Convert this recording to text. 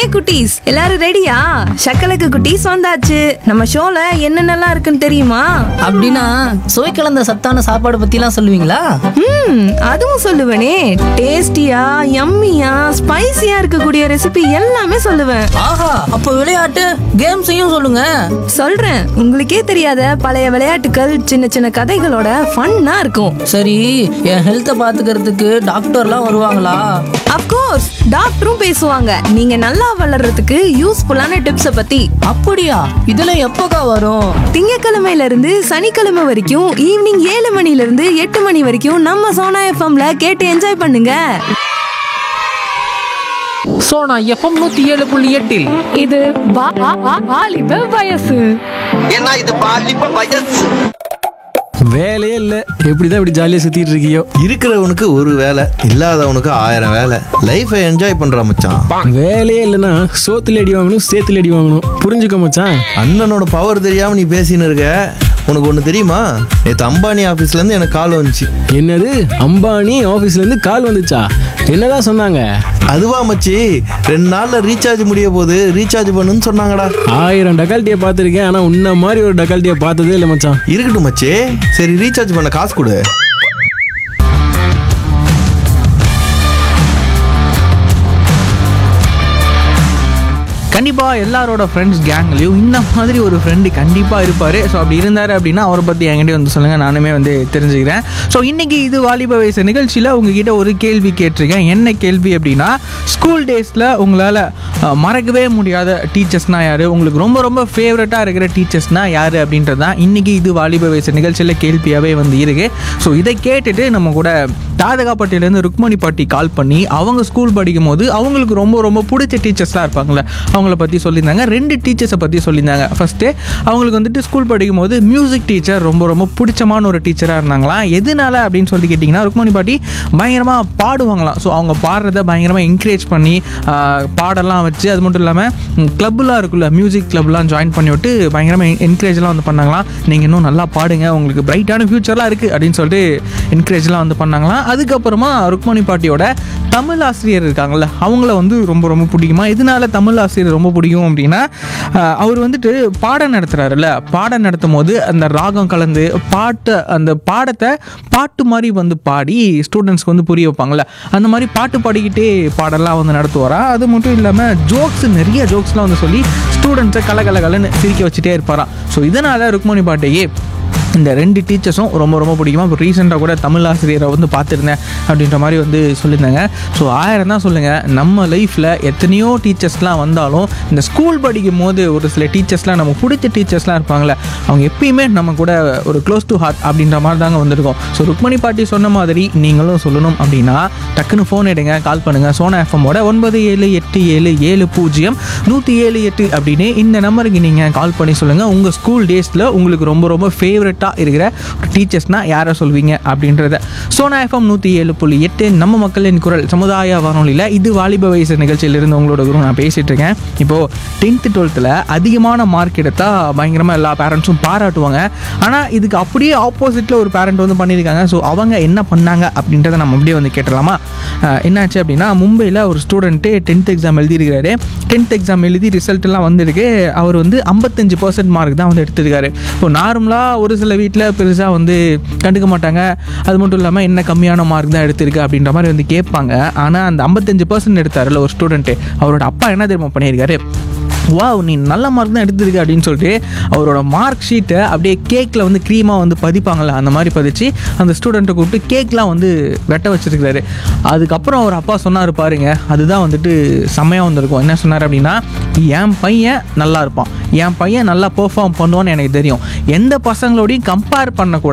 குட்டீஸ் எல்லாரும் ரெடியா சக்கலக்கு குட்டீஸ் வந்தாச்சு நம்ம ஷோல என்னென்னலாம் இருக்குன்னு தெரியுமா அப்படின்னா சுவை கலந்த சத்தான சாப்பாடு பத்திலாம் சொல்லுவீங்களா ம் அதுவும் சொல்லுவேனே டேஸ்டியா யம்மியா ஸ்பைசியா இருக்கக்கூடிய ரெசிபி எல்லாமே சொல்லுவேன் ஆஹா அப்போ விளையாட்டு கேம்ஸையும் சொல்லுங்க சொல்றேன் உங்களுக்கே தெரியாத பழைய விளையாட்டுகள் சின்ன சின்ன கதைகளோட ஃபன்னா இருக்கும் சரி என் ஹெல்த்தை பாத்துக்கிறதுக்கு டாக்டர்லாம் வருவாங்களா அப்கோர்ஸ் டாக்டரும் பேசுவாங்க நீங்க நல்லா வளர்றதுக்கு யூஸ்ஃபுல்லான டிப்ஸ பத்தி அப்படியா இதெல்லாம் எப்போக்கா வரும் திங்கக்கிழமையில இருந்து சனிக்கிழமை வரைக்கும் ஈவினிங் ஏழு மணில இருந்து எட்டு மணி வரைக்கும் நம்ம சோனா எஃப்எம்ல கேட்டு என்ஜாய் பண்ணுங்க சோனா எஃப்எம் நூத்தி ஏழு புள்ளி எட்டில் இது வா- வா- வா- வாலிப வயசு ஏன்னா இது பாலிப்ப வயசு வேலையே இல்ல எப்படிதான் இப்படி ஜாலியா சுத்திட்டு இருக்கியோ இருக்கிறவனுக்கு ஒரு வேலை இல்லாதவனுக்கு ஆயிரம் வேலை லைஃபை என்ஜாய் பண்ற மச்சான் வேலையே இல்லைன்னா சோத்துல அடி வாங்கணும் சேத்துல அடி வாங்கணும் புரிஞ்சுக்க மச்சான் அண்ணனோட பவர் தெரியாம நீ பேசின்னு இருக்க உனக்கு ஒன்று தெரியுமா நேற்று அம்பானி ஆஃபீஸ்ல இருந்து எனக்கு கால் வந்துச்சு என்னது அம்பானி ஆபீஸ்ல இருந்து கால் வந்துச்சா என்னதான் சொன்னாங்க அதுவா மச்சி ரெண்டு நாள்ல ரீசார்ஜ் முடிய போகுது ரீசார்ஜ் பண்ணுன்னு சொன்னாங்கடா ஆயிரம் டக்கால்ட்டியை பார்த்துருக்கேன் ஆனா உன்ன மாதிரி ஒரு டக்கால்ட்டியை பார்த்ததே இல்லை மச்சான் இருக்கட்டும் மச்சி சரி ரீசார்ஜ் பண்ண காசு கொடு கண்டிப்பா எல்லாரோட ஃப்ரெண்ட்ஸ் கேங்லயும் இந்த மாதிரி ஒரு ஃப்ரெண்டு கண்டிப்பா இருப்பாரு ஸோ அப்படி இருந்தாரு அப்படின்னா அவரை பத்தி என்கிட்ட வந்து சொல்லுங்க நானுமே வந்து தெரிஞ்சுக்கிறேன் ஸோ இன்னைக்கு இது வாலிப வயசு நிகழ்ச்சியில உங்ககிட்ட ஒரு கேள்வி கேட்டிருக்கேன் என்ன கேள்வி அப்படின்னா ஸ்கூல் டேஸ்ல உங்களால அஹ், மறக்கவே முடியாத டீச்சர்ஸ்னா யாரு உங்களுக்கு ரொம்ப ரொம்ப ஃபேவரட்டா இருக்கிற டீச்சர்ஸ்னா யாரு அப்படின்றது தான் இன்னைக்கு இது வாலிப வயசு நிகழ்ச்சியில கேள்வியாவே வந்து இருக்கு ஸோ இதை கேட்டுட்டு நம்ம கூட தாதகாப்பட்டியிலேருந்து ருக்மணி பாட்டி கால் பண்ணி அவங்க ஸ்கூல் படிக்கும் போது அவங்களுக்கு ரொம்ப ரொம்ப பிடிச்ச டீச்சர்ஸ்லாம் இருப்பாங்களே அவங்கள பற்றி சொல்லியிருந்தாங்க ரெண்டு டீச்சர்ஸை பற்றி சொல்லியிருந்தாங்க ஃபஸ்ட்டு அவங்களுக்கு வந்துட்டு ஸ்கூல் படிக்கும் போது மியூசிக் டீச்சர் ரொம்ப ரொம்ப பிடிச்சமான ஒரு டீச்சராக இருந்தாங்களாம் எதனால அப்படின்னு சொல்லி கேட்டிங்கன்னா ருக்மணி பாட்டி பயங்கரமாக பாடுவாங்களாம் ஸோ அவங்க பாடுறத பயங்கரமாக என்கரேஜ் பண்ணி ஆஹ், பாடலாம் வச்சு அது மட்டும் இல்லாமல் கிளப்லாம் இருக்குல்ல மியூசிக் கிளப்லாம் ஜாயின் பண்ணி விட்டு பயங்கரமாக என்கரேஜ்லாம் வந்து பண்ணாங்களாம் நீங்கள் இன்னும் நல்லா பாடுங்க உங்களுக்கு பிரைட்டான ஃபியூச்சர்லாம் இருக்குது அப்படின்னு சொல்லிட்டு என்கரேஜ்லாம் வந்து பண்ணாங்களாம் அதுக்கப்புறமா ருக்மணி பாட்டியோட தமிழ் ஆசிரியர் இருக்காங்கல்ல அவங்கள வந்து ரொம்ப ரொம்ப பிடிக்குமா இதனால தமிழ் ஆசிரியர் ரொம்ப பிடிக்கும் அப்படின்னா ஆஹ், அவர் வந்துட்டு பாடம் நடத்துகிறாருல்ல பாடம் நடத்தும் போது அந்த ராகம் கலந்து பாட்டை அந்த பாடத்தை பாட்டு மாதிரி வந்து பாடி ஸ்டூடெண்ட்ஸ்க்கு வந்து புரிய வைப்பாங்கல்ல அந்த மாதிரி பாட்டு பாடிக்கிட்டே பாடலாம் வந்து நடத்துவாரா அது மட்டும் இல்லாமல் ஜோக்ஸ் நிறைய ஜோக்ஸ்லாம் வந்து சொல்லி ஸ்டூடெண்ட்ஸை கல கல கலன்னு சிரிக்க வச்சுட்டே இருப்பாராம் ஸோ இதனால் ருக்மணி பாட்டையே இந்த ரெண்டு டீச்சர்ஸும் ரொம்ப ரொம்ப பிடிக்குமா இப்போ ரீசெண்டாக கூட தமிழ் ஆசிரியரை வந்து பார்த்துருந்தேன் அப்படின்ற மாதிரி வந்து சொல்லியிருந்தாங்க ஸோ ஆயிரம் தான் சொல்லுங்கள் நம்ம லைஃப்பில் எத்தனையோ டீச்சர்ஸ்லாம் வந்தாலும் இந்த ஸ்கூல் படிக்கும் போது ஒரு சில டீச்சர்ஸ்லாம் நம்ம பிடிச்ச டீச்சர்ஸ்லாம் இருப்பாங்களே அவங்க எப்பயுமே நம்ம கூட ஒரு க்ளோஸ் டு ஹார்ட் அப்படின்ற மாதிரி தாங்க வந்திருக்கோம் ஸோ ருக்மணி பாட்டி சொன்ன மாதிரி நீங்களும் சொல்லணும் அப்படின்னா டக்குன்னு ஃபோன் எடுங்க கால் பண்ணுங்கள் சோனா எஃப்எம்மோட ஒன்பது ஏழு எட்டு ஏழு ஏழு பூஜ்ஜியம் நூற்றி ஏழு எட்டு அப்படின்னு இந்த நம்பருக்கு நீங்கள் கால் பண்ணி சொல்லுங்கள் உங்கள் ஸ்கூல் டேஸில் உங்களுக்கு ரொம்ப ரொம்ப ஃபேவரட்டாக இருக்கிற ஒரு டீச்சர்ஸ்னால் யாரை சொல்வீங்க அப்படின்றத சோனா எஃப்எம் நூற்றி ஏழு புள்ளி எட்டு நம்ம மக்களின் குரல் சமுதாய வானொலியில் இது வாலிப வயசு நிகழ்ச்சியிலிருந்து உங்களோட குரு நான் பேசிகிட்டு இருக்கேன் இப்போது டென்த்து டுவெல்த்தில் அதிகமான மார்க் எடுத்தால் பயங்கரமாக எல்லா பேரண்ட்ஸும் பாராட்டுவாங்க ஆனால் இதுக்கு அப்படியே ஆப்போசிட்டில் ஒரு பேரண்ட் வந்து பண்ணியிருக்காங்க ஸோ அவங்க என்ன பண்ணாங்க அப்படின்றத நம்ம அப்படியே வந்து கேட்டலாமா அஹ் என்னாச்சு அப்படின்னா மும்பையில் ஒரு ஸ்டூடெண்ட்டு டென்த் எக்ஸாம் எழுதியிருக்காரு டென்த் எக்ஸாம் எழுதி ரிசல்ட் எல்லாம் வந்திருக்கு அவர் வந்து ஐம்பத்தஞ்சு பர்சன்ட் மார்க் தான் வந்து எடுத்திருக்காரு இப்போ நார்மலாக ஒரு சில வீட்டில் பெருசாக வந்து கண்டுக்க மாட்டாங்க அது மட்டும் இல்லாமல் என்ன கம்மியான மார்க் தான் எடுத்திருக்கு அப்படின்ற மாதிரி வந்து கேட்பாங்க ஆனால் அந்த ஐம்பத்தஞ்சு பர்சன்ட் எடுத்தாருல ஒரு ஸ்டூடெண்ட்டு அவரோட அப்பா என்ன தெரியுமா பண்ணியிருக்காரு வாவ் நீ நல்ல மார்க் தான் எடுத்திருக்க அப்படின்னு சொல்லிட்டு அவரோட மார்க் ஷீட்டை அப்படியே கேக்கில் வந்து க்ரீமாக வந்து பதிப்பாங்கள்ல அந்த மாதிரி பதிச்சு அந்த ஸ்டூடெண்ட்டை கூப்பிட்டு கேக்லாம் வந்து வெட்ட வச்சிருக்காரு அதுக்கப்புறம் அவர் அப்பா சொன்னார் பாருங்க அதுதான் வந்துட்டு செம்மையாக வந்திருக்கும் என்ன சொன்னார் அப்படின்னா என் பையன் நல்லா இருப்பான் என் பையன் நல்லா பெர்ஃபார்ம் பண்ணுவான்னு எனக்கு தெரியும் எந்த பசங்களோடையும் கம்பேர் பண்ணக்கூடாது